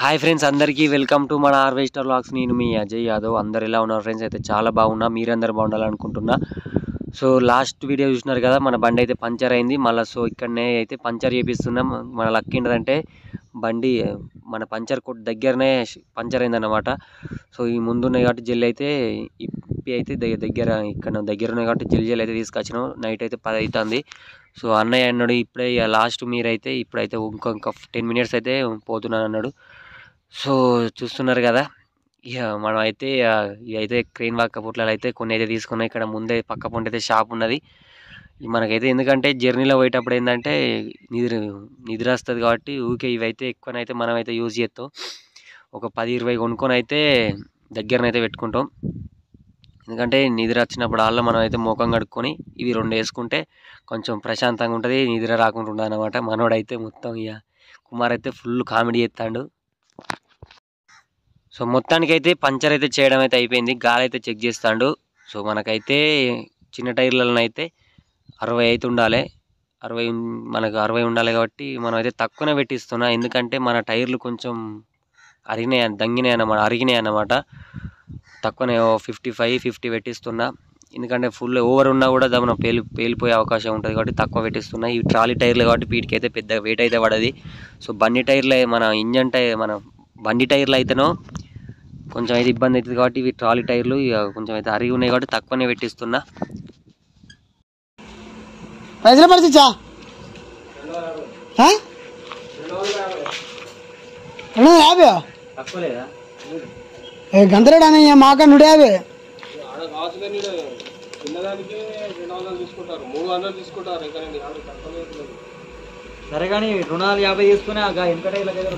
Hi friends అందరికీ welcome to మన harvester locks నేను మీ అజయ్ యాదవ్ అందరు ఎలా ఉన్నారు ఫ్రెండ్స్ అయితే చాలా బాగున్నా మీరందరూ బాగుండాలనుకుంటున్నా సో లాస్ట్ వీడియో చూసినారు కదా మన బండి అయితే పంచర్ అయింది మళ్ళీ సో ఇక్కడనే అయితే పంచర్ చేపిస్తున్నాం మన లక్ ఏంటంటే బండి మన పంచర్ కొట్టు దగ్గరనే పంచర్ అయిందన్నమాట సో ఈ ముందున్నాయి కాబట్టి జెల్ అయితే ఇప్పి అయితే దగ్గ- దగ్గర ఇక్కడ దగ్గర ఉన్నాయి కాబట్టి జెల్ జెల్ అయితే తీసుకొచ్చినాం నైట్ అయితే పది అవుతుంది సో అన్నయ్య అన్నాడు ఇప్పుడే ఇక లాస్ట్ మీరైతే ఇప్పుడైతే ఇంకో ఇంకా టెన్ మినిట్స్ అయితే పోతున్నాను అన్నాడు సో చూస్తున్నారు కదా ఇక మనం అయితే ఇక ఇదైతే క్రెయిన్ వాక్ పుట్లలో అయితే కొన్ని అయితే తీసుకున్నాం ఇక్కడ ముందే పక్క పొంటి అయితే షాప్ ఉన్నది ఇది మనకైతే ఎందుకంటే జర్నీలో పోయేటప్పుడు ఏంటంటే నిద్ర నిద్ర వస్తుంది కాబట్టి ఊకే ఇవైతే ఎక్కువనైతే మనం అయితే యూజ్ చేస్తాం ఒక పది ఇరవై కొనుక్కొని అయితే దగ్గరనైతే పెట్టుకుంటాం ఎందుకంటే నిద్ర వచ్చినప్పుడు అలా మనం అయితే ముఖం కడుక్కొని ఇవి రెండు వేసుకుంటే కొంచెం ప్రశాంతంగా ఉంటుంది నిద్ర రాకుండా ఉండదు అనమాట మనోడైతే మొత్తం ఇక కుమార్ అయితే ఫుల్ కామెడీ చేస్తాడు సో మొత్తానికైతే పంచర్ అయితే చేయడం అయితే అయిపోయింది గాలి అయితే చెక్ చేస్తాడు సో మనకైతే చిన్న టైర్లలో అయితే అరవై అయితే ఉండాలి అరవై ఉన్- మనకు అరవై ఉండాలి కాబట్టి మనం అయితే తక్కువనే పెట్టిస్తున్నా ఎందుకంటే మన టైర్లు కొంచెం అరిగినాయి దంగినాయి అన్నమాట అరిగినాయి అన్నమాట తక్కువనే ఫిఫ్టీ ఫైవ్ ఫిఫ్టీ పెట్టిస్తున్నా ఎందుకంటే ఫుల్ ఓవర్ ఉన్నా కూడా దమన పేలి పేలిపోయే అవకాశం ఉంటుంది కాబట్టి తక్కువ పెట్టిస్తున్నా ఈ ట్రాలీ టైర్లు కాబట్టి వీటికి అయితే పెద్ద వెయిట్ అయితే పడది సో బండి టైర్లు మన ఇంజన్ టైర్ మన బండి టైర్లు అయితేనో కొంచెం అయితే ఇబ్బంది అవుతుంది కాబట్టి ఇవి ట్రాలీ టైర్లు ఇక కొంచెం అయితే అరిగి ఉన్నాయి కాబట్టి తక్కువనే పెట్టిస్తున్నా పైసలు పడుతుంచా రెండు వందల యాభై తక్కువ లేదా ఏ గంతలేడు అని మాక నూట యాభై ఆడ కావచ్చు కానీ ఈడ చిన్నదానికి రెండు వందలు తీసుకుంటారు మూడు వందలు తీసుకుంటారు ఇంకా నేను ఆడ తక్కువ లేదు. సరే కానీ రుణాలు యాభై తీసుకుని ఆ వెనకటైల దగ్గర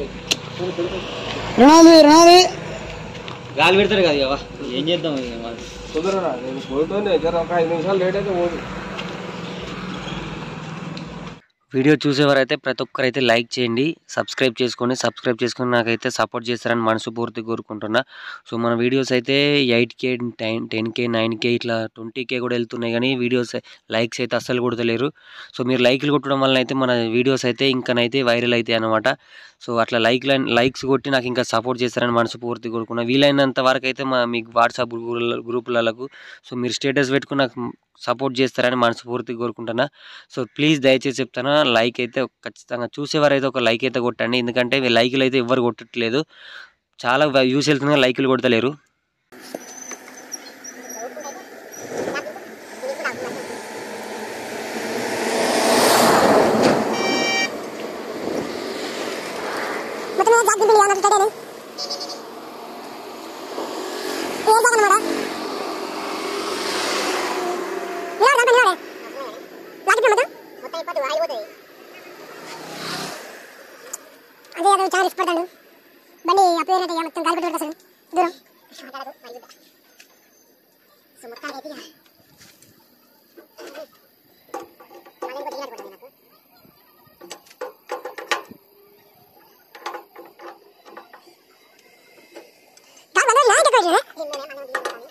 రుణాలు రుణాలు గాలి పెడతారు కదా ఇక ఏం చేద్దాం ఇక మరి. కుదరరా నేను పోతుండే జర ఒక ఐదు నిమిషాలు లేట్ అయితే పోదు వీడియో చూసేవారైతే ప్రతి ఒక్కరైతే లైక్ చేయండి సబ్స్క్రైబ్ చేసుకోండి సబ్స్క్రైబ్ చేసుకొని నాకైతే సపోర్ట్ చేస్తారని మనస్ఫూర్తి కోరుకుంటున్నా సో మన వీడియోస్ అయితే eight K ten ten K nine K ఇట్లా ట్వంటీ కే కూడా వెళ్తున్నాయి కానీ వీడియోస్ లైక్స్ అయితే అస్సలు కొడతలేరు సో మీరు లైక్లు కొట్టడం వల్ల అయితే మన వీడియోస్ అయితే ఇంకనైతే వైరల్ అవుతాయి అనమాట సో అట్లా లైక్ లైక్స్ కొట్టి నాకు ఇంకా సపోర్ట్ చేస్తారని మనస్ఫూర్తి కోరుకున్నా వీలైనంత వరకు అయితే మా మీకు వాట్సాప్ గ్రూపులకు సో మీరు స్టేటస్ పెట్టుకుని నాకు సపోర్ట్ చేస్తారని మనస్ఫూర్తి కోరుకుంటున్నా సో ప్లీజ్ దయచేసి చెప్తాను లైక్ అయితే ఖచ్చితంగా చూసేవారైతే ఒక లైక్ అయితే కొట్టండి ఎందుకంటే మీ లైకులు అయితే ఎవ్వరు కొట్టట్లేదు చాలా వ్యూస్ వెళ్తున్నాయి లైకులు కొడతలేరు మొత్తం జాగ్రత్త బిల్లు అన్నట్టు తడేది ఏ జాగ అన్నమాట నిలవడు దాంట్లో నిలవడే లాకెట్ మొత్తం మొత్తం ఇప్పటి ఆగిపోతుంది అదే అదే చాలా రిస్క్ పడతాడు బండి అప్పుడు ఏంటంటే ఇక మొత్తం గాలి పెట్టి అసలు దూరం సో మొత్తానికి అయితే ఇక మళ్ళీ ఇంకో దిగాలి పడుతుంది నాకు కాదు మనం నాయక కోజు ఇందనే మనం దీని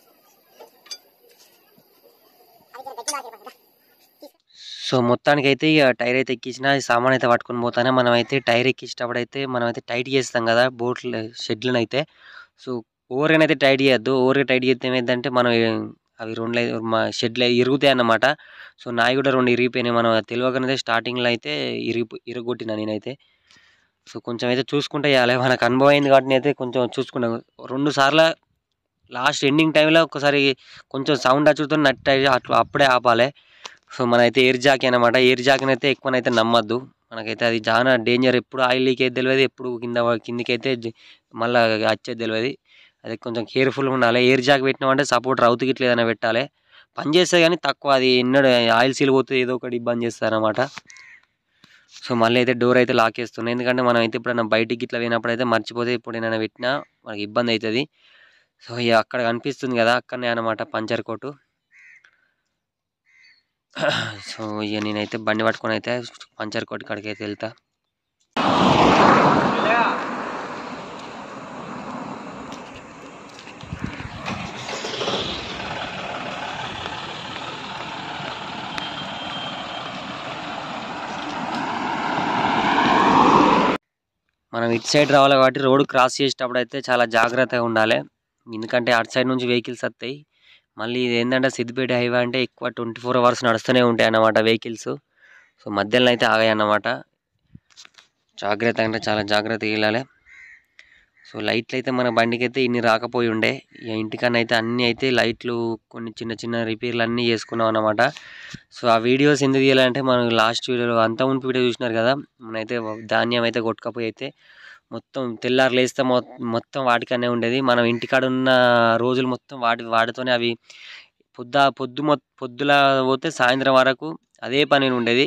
అది జర గట్టి లాగే పడదా సో మొత్తానికి అయితే ఇక టైర్ అయితే ఎక్కించిన ఈ సామాన్ అయితే పట్టుకొని పోతానే మనం అయితే టైర్ ఎక్కించేటప్పుడు అయితే మనం అయితే టైట్ చేస్తాం కదా బోట్లు షెడ్లను అయితే సో ఓవర్గా అయితే టైట్ చేయొద్దు ఓవర్గా టైట్ చేస్తే ఏమైందంటే మనం ఏ- అవి రెండు లై- మా షెడ్లు ఇరుగుతాయి అన్నమాట సో నాయి కూడా రెండు ఇరిగిపోయినాయి మనం తెలియకనైతే స్టార్టింగ్లో అయితే ఇరిగి ఇరగొట్టిన నేనైతే సో కొంచెం అయితే చూసుకుంటే ఇవ్వాలి మనకు అనుభవం అయింది కాబట్టి నేనైతే కొంచెం చూసుకున్నాను రెండు సార్లు లాస్ట్ ఎండింగ్ టైంలో ఒకసారి కొంచెం సౌండ్ వచ్చుతో నట్టు అట్లా అప్పుడే ఆపాలి సో మనైతే ఎయిర్ జాకీ అనమాట ఎయిర్ జాకీని అయితే ఎక్కువనైతే నమ్మద్దు మనకైతే అది చాలా డేంజర్ ఎప్పుడు ఆయిల్ లీక్ అయితే తెలియదు ఎప్పుడు కింద కిందికైతే జ- మళ్ళా వచ్చేది తెలియదు అది కొంచెం కేర్ఫుల్గా ఉండాలి ఎయిర్ జాక్ పెట్టినామంటే సపోర్ట్ రౌతుకి ఇట్లా ఏదైనా పెట్టాలి పని చేస్తుంది కానీ తక్కువ అది ఎన్నడు ఆయిల్ సీల్ పోతే ఏదో ఒకటి ఇబ్బంది చేస్తారు అనమాట సో మళ్ళీ అయితే డోర్ అయితే లాక్ చేస్తున్నాయి ఎందుకంటే మనం అయితే ఎప్పుడైనా బయటికి ఇట్లా పోయినప్పుడు అయితే మర్చిపోతే ఇప్పుడు ఏమైనా పెట్టినా మనకి ఇబ్బంది అవుతుంది సో ఇక అక్కడ కనిపిస్తుంది కదా అక్కడనే అనమాట పంచర్ కోటు సో ఇక నేనైతే బండి పట్టుకొని అయితే పంచర్ కోట్ కాడికి అయితే వెళ్తా మనం ఇటు సైడ్ రావాలి కాబట్టి రోడ్ క్రాస్ చేసేటప్పుడు అయితే చాలా జాగ్రత్తగా ఉండాలి ఎందుకంటే అటు సైడ్ నుంచి వెహికల్స్ వస్తాయి మళ్ళీ ఇది ఏంటంటే సిద్దిపేట హైవే అంటే ఎక్కువ ట్వంటీ ఫోర్ అవర్స్ నడుస్తూనే ఉంటాయి అన్నమాట వెహికల్స్ సో మధ్యలో అయితే ఆగాయి అన్నమాట జాగ్రత్త అంటే చాలా జాగ్రత్తగా వెళ్ళాలి సో లైట్లు అయితే మన బండికి అయితే ఇన్ని రాకపోయి ఉండే ఇక ఇంటికన్నా అయితే అన్నీ అయితే లైట్లు కొన్ని చిన్న చిన్న రిపేర్లు అన్నీ చేసుకున్నాం అన్నమాట సో ఆ వీడియోస్ ఎందుకు తీయాలంటే మనం లాస్ట్ వీడియోలో అంత ముందు వీడియో చూసినారు కదా మనైతే ధాన్యం అయితే కొట్టుకపోయి అయితే మొత్తం తెల్లారు లేస్తే మొ- మొత్తం వాటికనే ఉండేది మనం ఇంటికాడ ఉన్న రోజులు మొత్తం వాటి వాటితోనే అవి పొద్దు పొద్దు మొ పొద్దుల పోతే సాయంత్రం వరకు అదే పని ఉండేది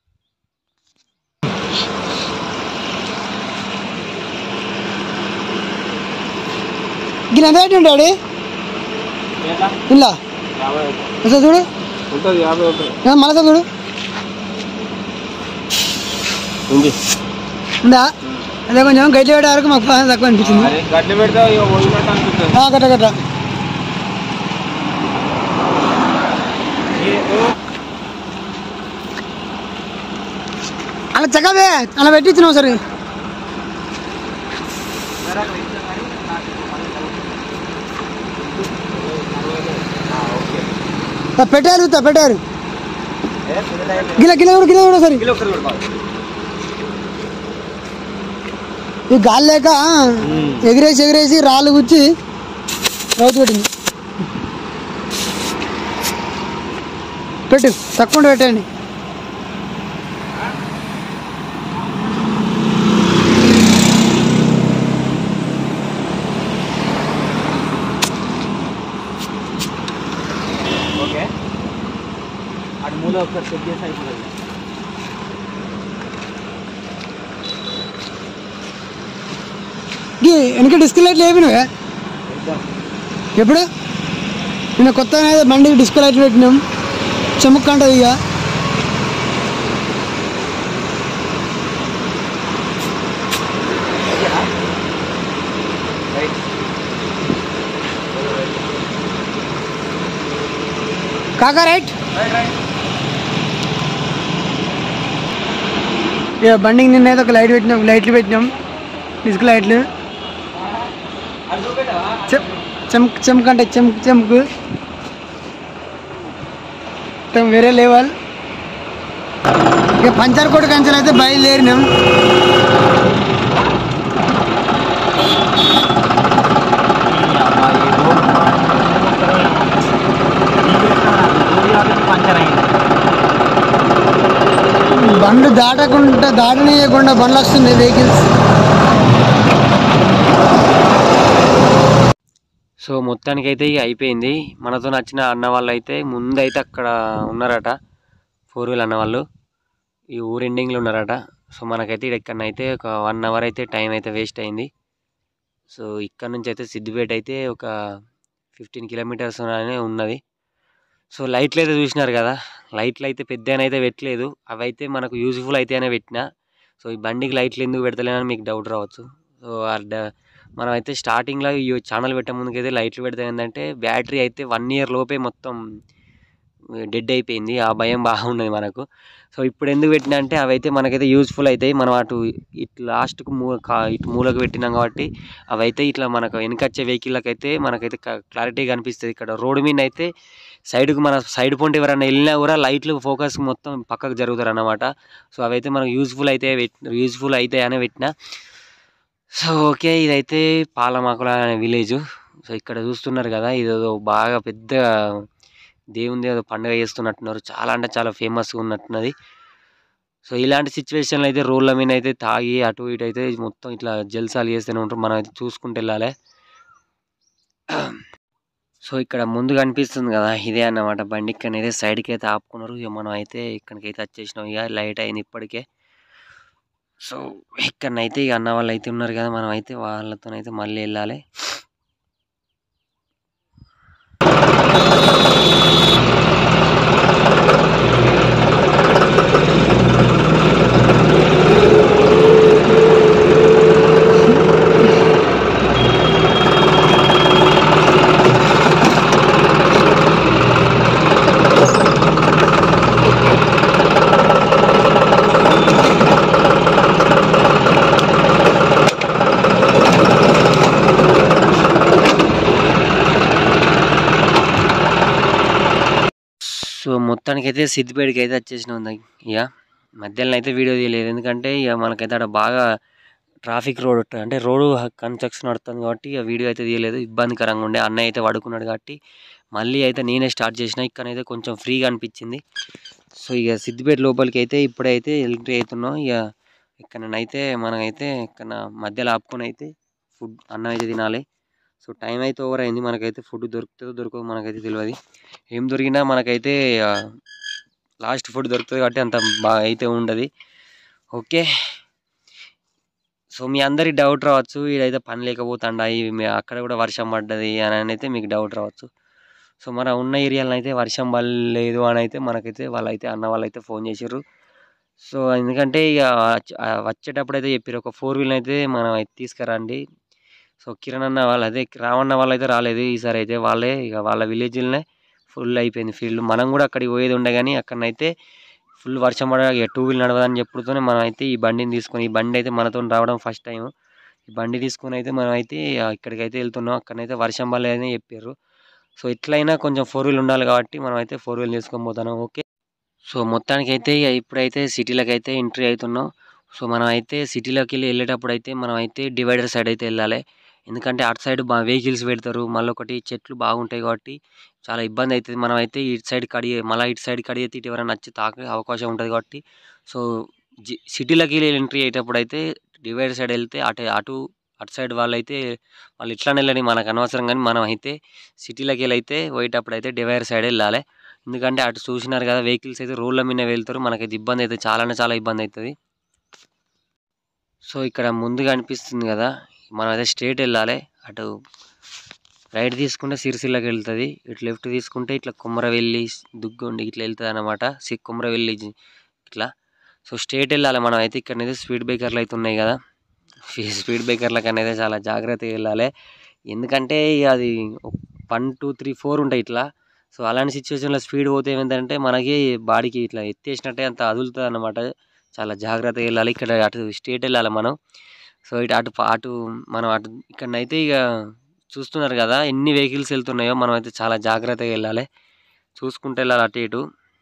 గిన్నె ఎంత పెట్టి ఉంటాడు ఇలా యాభై ఒకసారి చూడు ఉంటుంది యాభై ఉంటుంది ఏ, మళ్ళీ ఒకసారి చూడు ఉంది ఉందా అదే కొంచెం గట్టి పెట్టే వరకు మాకు బాగా తక్కువ అనిపించింది అదే గడ్డి పెడితే ఇక పోయినట్టు అనిపిస్తుంది ఆ, కట్ట కట్ట అలా చక్కవే అలా పెట్టించినావు సరే పెట్టారు తా, పెట్టారు గిల గిల కూడా గిల కూడా సరే ఈ గాలి లేక ఎగిరేసి ఎగిరేసి రాళ్ళు గుచ్చి రౌతు పెట్టింది పెట్టు తక్కువ పెట్టండి ఓకే అటు మూల ఒకసారి చెక్ చేసి అయిపోతుంది ఈ వెనక డిస్క్ లైట్లు లేపినవే ఎప్పుడు నిన్న కొత్త బండికి డిస్క్ లైట్లు పెట్టినాం చెముక్క అంటది ఇక కాకా రైట్ ఇక బండికి నిన్న అయితే ఒక లైట్ పెట్టినాం లైట్లు పెట్టినాం డిస్క్ లైట్లు చెమ్ చెంక్ చెంక్ అంటే చెంక్ చెంక్ మొత్తం వేరే లెవెల్ ఇక పంచర్ కోట కంచెలు అయితే బయలుదేరినాం పంచర్ అయింది బండ్లు దాటకుండా దాటనీయకుండా బండ్లు వస్తున్నాయి వెహికల్స్ సో మొత్తానికి అయితే ఇక అయిపోయింది మనతో నచ్చిన అన్న వాళ్ళు అయితే ముందైతే అక్కడ ఉన్నారట ఫోర్ వీల్ అన్న వాళ్ళు ఈ ఊరు ఎండింగ్లో ఉన్నారట సో మనకైతే ఇక్కడనైతే ఒక వన్ అవర్ అయితే టైం అయితే వేస్ట్ అయింది సో ఇక్కడ నుంచి అయితే సిద్దిపేట అయితే ఒక ఫిఫ్టీన్ కిలోమీటర్స్ అనే ఉన్నది సో లైట్లు అయితే చూసినారు కదా లైట్లు అయితే పెద్ద అయితే పెట్టలేదు అవి అయితే మనకు యూజ్ఫుల్ అయితే అనే పెట్టిన సో ఈ బండికి లైట్లు ఎందుకు పెడతలేనని మీకు డౌట్ రావచ్చు సో ఆ డ- మనం అయితే స్టార్టింగ్లో ఈ ఛానల్ పెట్టే ముందుకైతే లైట్లు పెడితే ఏంటంటే బ్యాటరీ అయితే వన్ ఇయర్ లోపే మొత్తం డెడ్ అయిపోయింది ఆ భయం బాగున్నది మనకు సో ఇప్పుడు ఎందుకు పెట్టినా అంటే అవి అయితే మనకైతే యూజ్ఫుల్ అవుతాయి మనం అటు ఇటు లాస్ట్కు మూ కా- ఇటు మూలకు పెట్టినాం కాబట్టి అవి అయితే ఇట్లా మనకు వెనకచ్చే వెహికల్కి అయితే మనకైతే క్లారిటీ కనిపిస్తుంది ఇక్కడ రోడ్డు మీద అయితే సైడ్కు మన సైడ్ పొంటి ఎవరైనా వెళ్ళినా కూడా లైట్లు ఫోకస్ మొత్తం పక్కకు జరుగుతారు అన్నమాట సో అవైతే మనకు యూజ్ఫుల్ అయితే యూజ్ఫుల్ అవుతాయి అని పెట్టిన సో ఓకే ఇదైతే పాలమాకుల అనే విలేజ్ సో ఇక్కడ చూస్తున్నారు కదా ఇదేదో బాగా పెద్ద దేవుంది ఏదో పండుగ చేస్తున్నట్టున్నారు చాలా అంటే చాలా ఫేమస్గా ఉన్నట్టున్నది సో ఇలాంటి సిచ్యువేషన్లో అయితే రోడ్ల మీద అయితే తాగి అటు ఇటు అయితే మొత్తం ఇట్లా జల్సాలు చేస్తూనే ఉంటారు మనం అయితే చూసుకుంటూ వెళ్ళాలి సో ఇక్కడ ముందు కనిపిస్తుంది కదా ఇదే అన్నమాట బండి ఇక్కడ అయితే సైడ్కి అయితే ఆపుకున్నారు ఇక మనం అయితే ఇక్కడికి అయితే వచ్చేసినాం ఇక లైట్ అయింది ఇప్పటికే సో ఇక్కడనైతే ఇక అన్న వాళ్ళు అయితే ఉన్నారు కదా మనం అయితే వాళ్ళతోనైతే మళ్ళీ వెళ్ళాలి మొత్తానికి అయితే సిద్దిపేటకి అయితే వచ్చేసినాం దా- ఇక మధ్యలో అయితే వీడియో తీయలేదు ఎందుకంటే ఇక మనకైతే అక్కడ బాగా ట్రాఫిక్ రోడ్ ఉంటుంది. అంటే రోడ్డు కన్స్ట్రక్షన్ నడుస్తుంది కాబట్టి ఇక వీడియో అయితే తీయలేదు ఇబ్బందికరంగా ఉండే అన్నయ్య అయితే పడుకున్నాడు కాబట్టి మళ్ళీ అయితే నేనే స్టార్ట్ చేసిన ఇక్కడైతే కొంచెం ఫ్రీగా అనిపించింది సో ఇక సిద్దిపేట లోపలికి అయితే ఇప్పుడైతే ఎంట్రీ అవుతున్నాం ఇక ఇక్కడనైతే మనమైతే ఇక్కడ మధ్యలో ఆపుకొని అయితే ఫుడ్ అన్నం అయితే తినాలి సో టైం అయితే ఓవర్ అయింది మనకైతే ఫుడ్ దొరుకుతుందో దొరకదో మనకైతే తెలియదు ఏం దొరికినా మనకైతే లాస్ట్ ఫుడ్ దొరుకుతుంది కాబట్టి అంత బాగా అయితే ఉండదు ఓకే సో మీ అందరికి డౌట్ రావచ్చు ఈడైతే పని లేకపోతాండా ఈ మీ- అక్కడ కూడా వర్షం పడ్డది అని అయితే మీకు డౌట్ రావచ్చు సో మన ఉన్న ఏరియాలో అయితే వర్షం పడలేదు అని అయితే మనకైతే వాళ్ళైతే అన్న వాళ్ళైతే ఫోన్ చేసారు సో ఎందుకంటే ఇక వచ్చ- ఆ వచ్చేటప్పుడు అయితే చెప్పారు ఒక ఫోర్ వీల్ అయితే మనం అయితే తీసుకురండి సో కిరణ్ అన్న వాళ్ళు అదే రావన్న వాళ్ళు అయితే రాలేదు ఈసారి అయితే వాళ్ళే ఇక వాళ్ళ విలేజ్లోనే ఫుల్ అయిపోయింది ఫీల్డ్ మనం కూడా అక్కడికి పోయేది ఉండే కానీ అక్కడనైతే ఫుల్ వర్షం పడ ఇక టూ వీల్ నడవదని చెప్పుడుతోనే మనం అయితే ఈ బండిని తీసుకొని ఈ బండి అయితే మనతో రావడం ఫస్ట్ టైం ఈ బండి తీసుకొని అయితే మనం అయితే ఆ ఇక్కడికి అయితే వెళ్తున్నాం అక్కడనైతే వర్షం పడలేదని చెప్పారు సో ఎట్లయినా కొంచెం ఫోర్ వీల్ ఉండాలి కాబట్టి మనం అయితే ఫోర్ వీల్ తీసుకొని పోతున్నాం ఓకే సో మొత్తానికి అయితే ఇక ఇప్పుడైతే సిటీలోకి అయితే ఎంట్రీ అవుతున్నాం సో మనం అయితే సిటీలోకి వెళ్ళి వెళ్ళేటప్పుడు అయితే మనం అయితే డివైడర్ సైడ్ అయితే వెళ్ళాలి ఎందుకంటే అటు సైడ్ బా వెహికల్స్ పెడతారు మళ్ళీ ఒకటి చెట్లు బాగుంటాయి కాబట్టి చాలా ఇబ్బంది అవుతుంది మనం అయితే ఇటు సైడ్ కడి మళ్ళీ ఇటు సైడ్ కడిగితే ఇటు ఎవరైనా వచ్చి తాకే అవకాశం ఉంటుంది కాబట్టి సో జి సిటీలోకి వెళ్ళి ఎంట్రీ అయ్యేటప్పుడు అయితే డివైడర్ సైడ్ వెళ్తే అటు అటు అటు సైడ్ వాళ్ళు అయితే వాళ్ళు ఇట్లా వెళ్ళని మనకు అనవసరం కానీ మనం అయితే సిటీలోకి వెళ్ళి అయితే పోయేటప్పుడు అయితే డివైడర్ సైడ్ వెళ్ళాలి ఎందుకంటే అటు చూసినారు కదా వెహికల్స్ అయితే రోడ్ల మీద వెళ్తారు మనకైతే ఇబ్బంది అవుతుంది చాలా అంటే చాలా ఇబ్బంది అవుతుంది సో ఇక్కడ ముందుగా అనిపిస్తుంది కదా మనం అయితే స్ట్రేట్ వెళ్ళాలి అటు రైట్ తీసుకుంటే సిరిసిల్లకి వెళ్తుంది ఇటు లెఫ్ట్ తీసుకుంటే ఇట్లా కుమ్మరవెల్లి దుగ్గొండి ఇట్లా వెళ్తుంది అనమాట సి కుమ్మరవెల్లి జి- ఇట్లా సో స్ట్రేట్ వెళ్ళాలి మనం అయితే ఇక్కడ అయితే స్పీడ్ బ్రేకర్లు అయితే ఉన్నాయి కదా ఈ స్పీడ్ బ్రేకర్లకు అనేది చాలా జాగ్రత్తగా వెళ్ళాలి ఎందుకంటే ఇక అది వన్ టూ త్రీ ఫోర్ ఉంటాయి ఇట్లా సో అలాంటి సిచ్యువేషన్లో స్పీడ్ పోతే ఏమైందంటే మనకి బాడీకి ఇట్లా ఎత్తేసినట్టే అంత అదులుతుంది అనమాట చాలా జాగ్రత్తగా వెళ్ళాలి ఇక్కడ అటు స్ట్రేట్ వెళ్ళాలి మనం సో ఇటు అటు అటు మనం అటు ఇక్కడనైతే ఇక చూస్తున్నారు కదా ఎన్ని వెహికల్స్ వెళ్తున్నాయో మనం అయితే చాలా జాగ్రత్తగా వెళ్ళాలి చూసుకుంటూ వెళ్ళాలి అటు ఇటు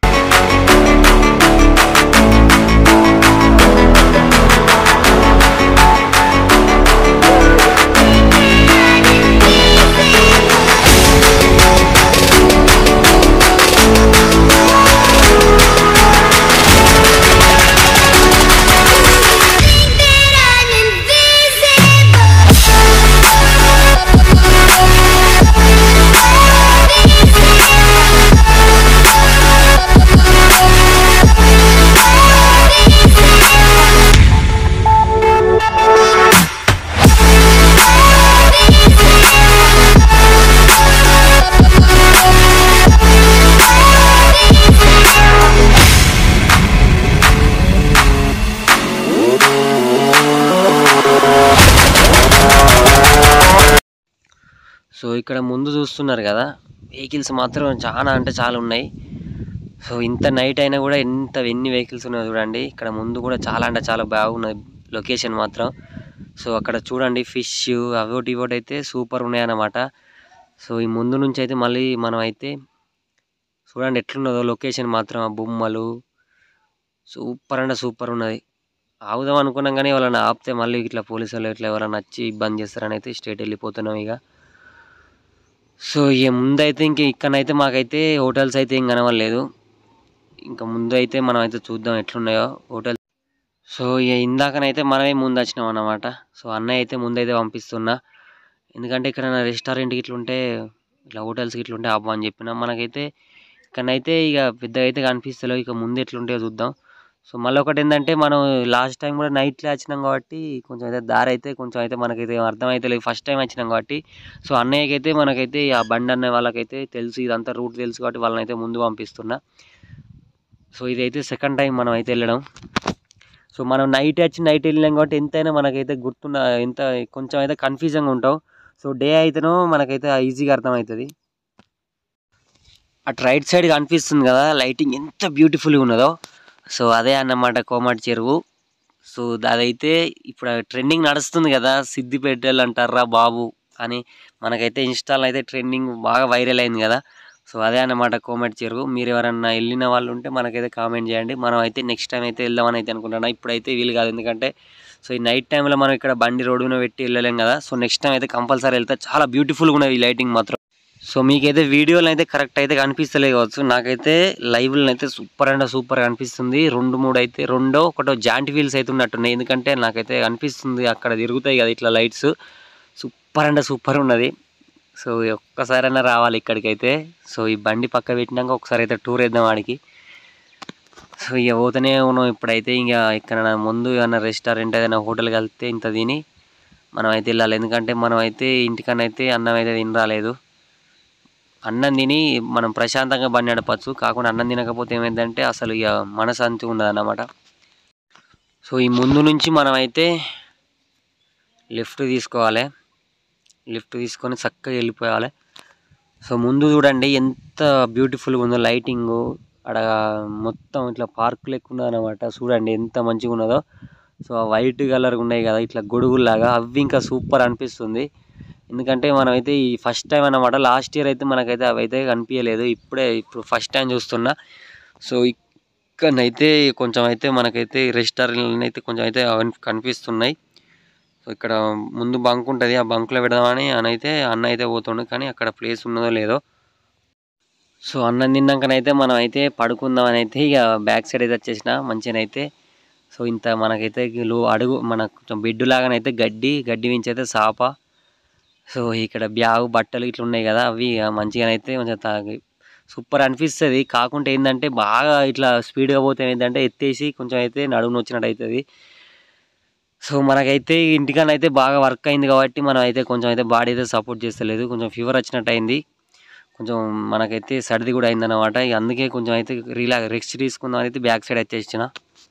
సో ఇక్కడ ముందు చూస్తున్నారు కదా వెహికల్స్ మాత్రం చాలా అంటే చాలా ఉన్నాయి సో ఇంత నైట్ అయినా కూడా ఎంత ఎన్ని వెహికల్స్ ఉన్నాయో చూడండి ఇక్కడ ముందు కూడా చాలా అంటే చాలా బాగున్నది లొకేషన్ మాత్రం సో అక్కడ చూడండి ఫిష్ అవోటి ఇవోటి అయితే సూపర్ ఉన్నాయి అన్నమాట సో ఈ ముందు నుంచి అయితే మళ్ళీ మనం అయితే చూడండి ఎట్లున్నదో లొకేషన్ మాత్రం ఆ బొమ్మలు సూపర్ అంటే సూపర్ ఉన్నది ఆగుదాం అనుకున్నాం కానీ వాళ్ళని ఆపితే మళ్ళీ ఇట్లా పోలీసు వాళ్ళు ఇట్లా ఎవరైనా వచ్చి ఇబ్బంది చేస్తారని అయితే స్టేట్ వెళ్ళిపోతున్నాం ఇక సో ఇక ముందైతే ఇంక ఇక్కడనైతే మాకైతే హోటల్స్ అయితే ఏం కనవలేదు ఇంకా ముందు అయితే మనం అయితే చూద్దాం ఎట్లున్నాయో హోటల్ సో ఇక ఇందాకనైతే మనమే ముందు వచ్చినాం అన్నమాట సో అన్నయ్య అయితే ముందైతే పంపిస్తున్నా ఎందుకంటే ఇక్కడ రెస్టారెంట్కి ఇట్లా ఉంటే ఇట్లా హోటల్స్కి ఇట్లా ఉంటే ఆపు అని చెప్పిన మనకైతే ఇక్కడనైతే ఇక పెద్దగా అయితే కనిపిస్తలేవు ఇక ముందు ఎట్లుంటాయో చూద్దాం సో మళ్ళీ ఒకటి ఏంటంటే మనం లాస్ట్ టైం కూడా నైట్లో వచ్చినాం కాబట్టి కొంచెం అయితే దారి అయితే కొంచెం అయితే మనకైతే ఏం అర్థమైతే లేదు ఫస్ట్ టైం వచ్చినాం కాబట్టి సో అన్నయ్యకి అయితే మనకైతే ఆ బండి అన్న వాళ్ళకైతే తెలుసు ఇదంతా రూట్ తెలుసు కాబట్టి వాళ్ళని అయితే ముందు పంపిస్తున్నా సో ఇదైతే సెకండ్ టైం మనం అయితే వెళ్ళడం సో మనం నైట్ వచ్చి నైట్ వెళ్ళినాం కాబట్టి ఎంతైనా మనకైతే గుర్తున్న ఎంత కొంచెం అయితే కన్ఫ్యూజన్గా ఉంటాం సో డే అయితేనో మనకైతే ఈజీగా అర్థమవుతుంది అటు రైట్ సైడ్ కనిపిస్తుంది కదా లైటింగ్ ఎంత బ్యూటిఫుల్గా ఉన్నదో సో అదే అన్నమాట కోమటి చెరువు సో అదైతే ఇప్పుడు ట్రెండింగ్ నడుస్తుంది కదా సిద్దిపేటలు అంటారా బాబు అని మనకైతే ఇన్స్టాలో అయితే ట్రెండింగ్ బాగా వైరల్ అయింది కదా సో అదే అన్నమాట కోమటి చెరువు మీరు ఎవరన్నా వెళ్ళిన వాళ్ళు ఉంటే మనకైతే కామెంట్ చేయండి మనం అయితే నెక్స్ట్ టైం అయితే వెళ్దామని అయితే అనుకుంటున్నా ఇప్పుడైతే వీలు కాదు ఎందుకంటే సో ఈ నైట్ టైంలో మనం ఇక్కడ బండి రోడ్డు మీద పెట్టి వెళ్ళలేం కదా సో నెక్స్ట్ టైం అయితే కంపల్సరీ వెళ్తే చాలా బ్యూటిఫుల్గా ఉన్నది ఈ లైటింగ్ మాత్రం సో మీకైతే వీడియోలు అయితే కరెక్ట్ అయితే కనిపిస్తలే కావచ్చు నాకైతే లైవ్లో అయితే సూపర్ అంటే సూపర్ కనిపిస్తుంది రెండు మూడు అయితే రెండో ఒకటో జాయింట్ వీల్స్ అయితే ఉన్నట్టున్నాయి ఎందుకంటే నాకైతే అనిపిస్తుంది అక్కడ తిరుగుతాయి కదా ఇట్లా లైట్స్ సూపర్ అంటే సూపర్ ఉన్నది సో ఒక్కసారైనా రావాలి ఇక్కడికైతే సో ఈ బండి పక్క పెట్టినాక ఒకసారి అయితే టూర్ వేద్దాం వాడికి సో ఇక పోతూనే ఉన్నాం ఇప్పుడైతే ఇక ఇక్కడ ముందు ఏమైనా రెస్టారెంట్ ఏదైనా హోటల్ కలిస్తే ఇంత తిని మనం అయితే వెళ్ళాలి ఎందుకంటే మనం అయితే ఇంటికన్నా అయితే అన్నం అయితే తిని రాలేదు అన్నం తిని మనం ప్రశాంతంగా బండి నడపచ్చు కాకుండా అన్నం తినకపోతే ఏమైందంటే అసలు ఇక మనశాంతి ఉండదు అన్నమాట సో ఈ ముందు నుంచి మనం అయితే లెఫ్ట్ తీసుకోవాలి లిఫ్ట్ తీసుకొని చక్కగా వెళ్ళిపోవాలి సో ముందు చూడండి ఎంత బ్యూటిఫుల్గా ఉందో లైటింగ్ అక్కడ మొత్తం ఇట్లా పార్క్ లెక్క ఉన్నది అనమాట చూడండి ఎంత మంచిగా ఉన్నదో సో ఆ వైట్ కలర్ ఉన్నాయి కదా ఇట్లా గొడుగుల్లాగా అవి ఇంకా సూపర్ అనిపిస్తుంది ఎందుకంటే మనమైతే ఈ ఫస్ట్ టైం అన్నమాట లాస్ట్ ఇయర్ అయితే మనకైతే అవి అయితే కనిపించలేదు ఇప్పుడే ఇప్పుడు ఫస్ట్ టైం చూస్తున్నా సో ఇక్కడనైతే కొంచెం అయితే మనకైతే రెస్టారెంట్లు అయితే కొంచెం అయితే అవి కనిపిస్తున్నాయి సో ఇక్కడ ముందు బంక్ ఉంటుంది ఆ బంక్లో పెడదామని అని అయితే అన్న అయితే పోతుండు కానీ అక్కడ ప్లేస్ ఉన్నదో లేదో సో అన్నం తిన్నాకనైతే మనం అయితే పడుకుందామని అయితే ఇక బ్యాక్ సైడ్ అయితే వచ్చేసిన మంచిగానైతే సో ఇంత మనకైతే లో అడుగు మన కొంచెం బెడ్ లాగానైతే గడ్డి గడ్డి మించి అయితే సాప సో ఇక్కడ బ్యాగు బట్టలు ఇట్లా ఉన్నాయి కదా అవి ఇక మంచిగానైతే కొంచెం తాగి సూపర్ అనిపిస్తుంది కాకుంటే ఏంటంటే బాగా ఇట్లా స్పీడ్గా పోతే ఏంటంటే ఎత్తేసి కొంచెం అయితే నడుము వచ్చినట్టు అవుతుంది సో మనకైతే ఇంటికన్నా బాగా వర్క్ అయింది కాబట్టి మనం అయితే కొంచెం అయితే బాడీ అయితే సపోర్ట్ చేస్తలేదు కొంచెం ఫీవర్ వచ్చినట్టు అయింది కొంచెం మనకైతే సర్ది కూడా అయిందన్నమాట ఇక అందుకే కొంచెం అయితే రిలా రెస్ట్ తీసుకుందాం అయితే బ్యాక్ సైడ్ వచ్చేసిన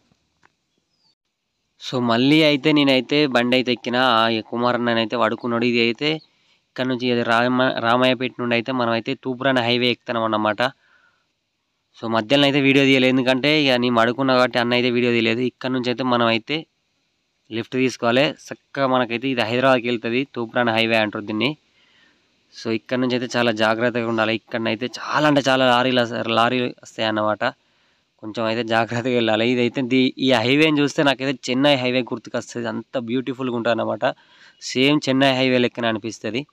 సో మళ్ళీ అయితే నేనైతే బండి అయితే ఎక్కిన ఆ కుమారన్న అయితే పడుకున్నాడు ఇది అయితే ఇక్కడ నుంచి ఇది రామ రామాయపేట నుండి అయితే మనం అయితే తూపురాన్ హైవే ఎక్కుతున్నాం అన్నమాట సో మధ్యలో అయితే వీడియో తీయలేదు ఎందుకంటే ఇక నేను పడుకున్నా కాబట్టి అన్న అయితే వీడియో తీయలేదు ఇక్కడ నుంచి అయితే మనం అయితే లిఫ్ట్ తీసుకోవాలి చక్కగా మనకైతే ఇది హైదరాబాద్కి వెళ్తుంది తూప్రాన్ హైవే అంటారు దీన్ని సో ఇక్కడ నుంచి అయితే చాలా జాగ్రత్తగా ఉండాలి ఇక్కడనైతే చాలా అంటే చాలా లారీలు వస్తాయి- లారీలు వస్తాయి అన్నమాట కొంచెం అయితే జాగ్రత్తగా వెళ్ళాలి ఇదైతే దీ- ఈ హైవేని చూస్తే నాకైతే చెన్నై హైవే గుర్తుకొస్తుంది అంత బ్యూటిఫుల్గా ఉంటుంది అన్నమాట సేమ్ చెన్నై హైవే లెక్కన అనిపిస్తుంది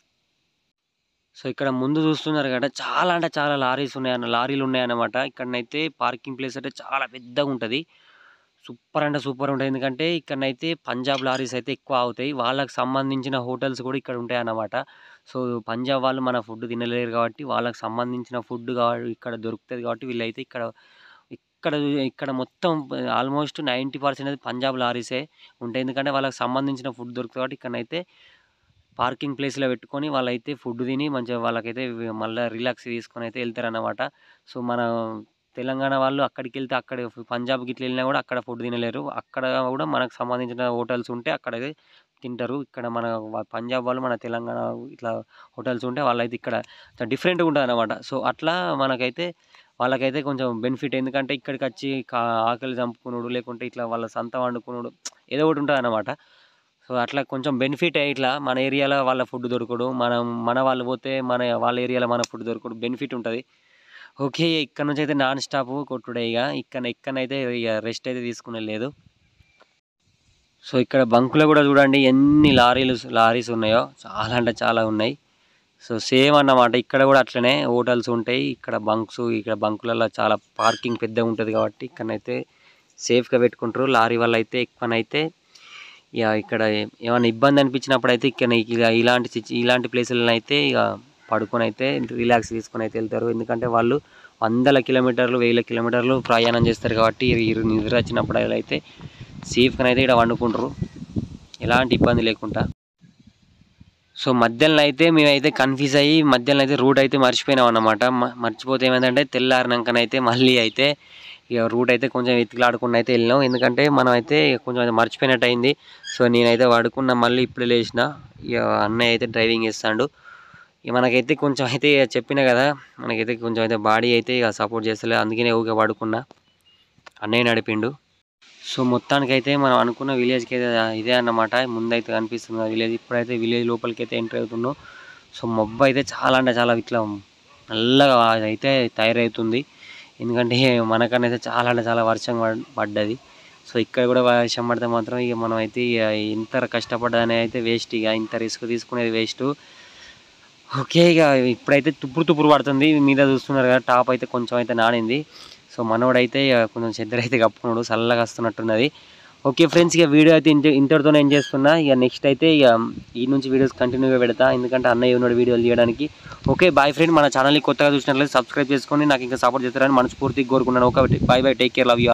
సో ఇక్కడ ముందు చూస్తున్నారు కదా చాలా అంటే చాలా లారీస్ ఉన్నాయన్న లారీలు ఉన్నాయన్నమాట ఇక్కడనైతే పార్కింగ్ ప్లేస్ అంటే చాలా పెద్దగా ఉంటుంది సూపర్ అంటే సూపర్ ఉంటుంది ఎందుకంటే ఇక్కడనైతే పంజాబ్ లారీస్ అయితే ఎక్కువ అవుతాయి వాళ్ళకి సంబంధించిన హోటల్స్ కూడా ఇక్కడ ఉంటాయి అన్నమాట సో పంజాబ్ వాళ్ళు మన ఫుడ్ తినలేరు కాబట్టి వాళ్ళకి సంబంధించిన ఫుడ్ కాబట్టి ఇక్కడ దొరుకుతుంది కాబట్టి వీళ్ళైతే ఇక్కడ ఇక్కడ ఇక్కడ మొత్తం ఆల్మోస్ట్ నైంటీ పర్సెంట్ అయితే పంజాబ్ లారీసే ఉంటాయి ఎందుకంటే వాళ్ళకి సంబంధించిన ఫుడ్ దొరుకుతుంది కాబట్టి ఇక్కడనైతే పార్కింగ్ ప్లేస్లో పెట్టుకొని వాళ్ళైతే ఫుడ్ తిని మంచిగా వాళ్ళకైతే మళ్ళీ రిలాక్స్ తీసుకొని అయితే వెళ్తారన్నమాట సో మన తెలంగాణ వాళ్ళు అక్కడికి వెళ్తే అక్కడ పంజాబ్కి ఇట్లా వెళ్ళినా కూడా అక్కడ ఫుడ్ తినలేరు అక్కడ కూడా మనకు సంబంధించిన హోటల్స్ ఉంటే అక్కడైతే తింటారు ఇక్కడ మన వా- పంజాబ్ వాళ్ళు మన తెలంగాణ ఇట్లా హోటల్స్ ఉంటే వాళ్ళైతే ఇక్కడ డిఫరెంట్గా ఉంటుంది అనమాట సో అట్లా మనకైతే వాళ్ళకైతే కొంచెం బెనిఫిట్ ఎందుకంటే ఇక్కడికి వచ్చి కా- ఆకలి చంపుకున్నాడు లేకుంటే ఇట్లా వాళ్ళ సంత వండుకున్నాడు ఏదో ఒకటి ఉంటుంది అనమాట సో అట్లా కొంచెం బెనిఫిట్ ఇట్లా మన ఏరియాలో వాళ్ళ ఫుడ్ దొరకడు మనం మన వాళ్ళు పోతే మన వాళ్ళ ఏరియాలో మన ఫుడ్ దొరకడు బెనిఫిట్ ఉంటుంది ఓకే ఇక్కడ నుంచి అయితే నాన్ స్టాప్ కొట్టుడే ఇక ఇక్కడ ఇక్కడనైతే ఇక రెస్ట్ అయితే తీసుకునే లేదు సో ఇక్కడ బంకులో కూడా చూడండి ఎన్ని లారీలు లారీస్ ఉన్నాయో చాలా అంటే చాలా ఉన్నాయి సో సేమ్ అన్నమాట ఇక్కడ కూడా అట్లనే హోటల్స్ ఉంటాయి ఇక్కడ బంక్స్ ఇక్కడ బంకులలో చాలా పార్కింగ్ పెద్దగా ఉంటుంది కాబట్టి ఇక్కడనైతే సేఫ్గా పెట్టుకుంటారు లారీ వాళ్ళు అయితే ఎక్కువనైతే ఇక ఇక్కడ ఏమైనా ఇబ్బంది అనిపించినప్పుడు అయితే ఇక్కడ ఇక ఇలాంటి సిచ్యు- ఇలాంటి ప్లేసులను అయితే ఇక పడుకొని అయితే రిలాక్స్ తీసుకొని అయితే వెళ్తారు ఎందుకంటే వాళ్ళు వందల కిలోమీటర్లు వేల కిలోమీటర్లు ప్రయాణం చేస్తారు కాబట్టి ఈ ఈ నిద్ర వచ్చినప్పుడు అయితే సేఫ్గా అయితే ఇక్కడ వండుకుంటారు ఎలాంటి ఇబ్బంది లేకుండా సో మధ్యలో అయితే మేమైతే కన్ఫ్యూజ్ అయ్యి మధ్యలో అయితే రూట్ అయితే మర్చిపోయినాం అన్నమాట మ- మర్చిపోతే ఏమైందంటే తెల్లారినాకనైతే మళ్ళీ అయితే ఇక రూట్ అయితే కొంచెం ఎత్తులాడుకుండా అయితే వెళ్ళినాం ఎందుకంటే మనం అయితే కొంచెం అయితే మర్చిపోయినట్టు అయింది సో నేనైతే పడుకున్నా మళ్ళీ ఇప్పుడు లేచిన ఇక అన్నయ్య అయితే డ్రైవింగ్ చేస్తాడు ఇక మనకైతే కొంచెం అయితే ఇక చెప్పిన కదా మనకైతే కొంచెం అయితే బాడీ అయితే ఇక సపోర్ట్ చేస్తలే అందుకనే ఊరికే పడుకున్నా అన్నయ్య నడిపిండు సో మొత్తానికి అయితే మనం అనుకున్న విలేజ్కి అయితే ఇదే అన్నమాట ముందైతే కనిపిస్తుంది విలేజ్ ఇప్పుడైతే విలేజ్ లోపలికి అయితే ఎంటర్ అవుతున్నాం సో మబ్బు అయితే చాలా అంటే చాలా ఇట్లా నల్లగా అయితే తయారవుతుంది ఎందుకంటే మనకన్నా అయితే చాలా అంటే చాలా వర్షం పడ్- పడ్డది సో ఇక్కడ కూడా వర్షం పడితే మాత్రం ఇక మనం అయితే ఇక ఇంత కష్టపడ్డదని అయితే వేస్ట్ ఇక ఇంత రిస్క్ తీసుకునేది వేస్ట్ ఓకే ఇక ఇప్పుడైతే తుప్పుడు తుప్పుడు పడుతుంది మీద చూస్తున్నారు కదా టాప్ అయితే కొంచెం అయితే నానింది సో మనోడైతే ఇక కొంచెం చెద్దర అయితే కప్పుకున్నాడు చల్లగా వస్తున్నట్టున్నది ఓకే ఫ్రెండ్స్ ఇక వీడియో అయితే ఇంత ఇంతటితోనే ఏం చేస్తున్నా ఇక నెక్స్ట్ అయితే ఇక ఈ నుంచి వీడియోస్ కంటిన్యూగా పెడతా ఎందుకంటే అన్నయ్య ఉన్నాడు వీడియోలు చేయడానికి ఓకే బాయ్ ఫ్రెండ్ మన ఛానల్ని కొత్తగా చూసినట్లయితే సబ్స్క్రైబ్ చేసుకొని నాకు ఇంకా సపోర్ట్ చేస్తారని మనస్ఫూర్తిగా కోరుకున్నాను okay bye bye take care love you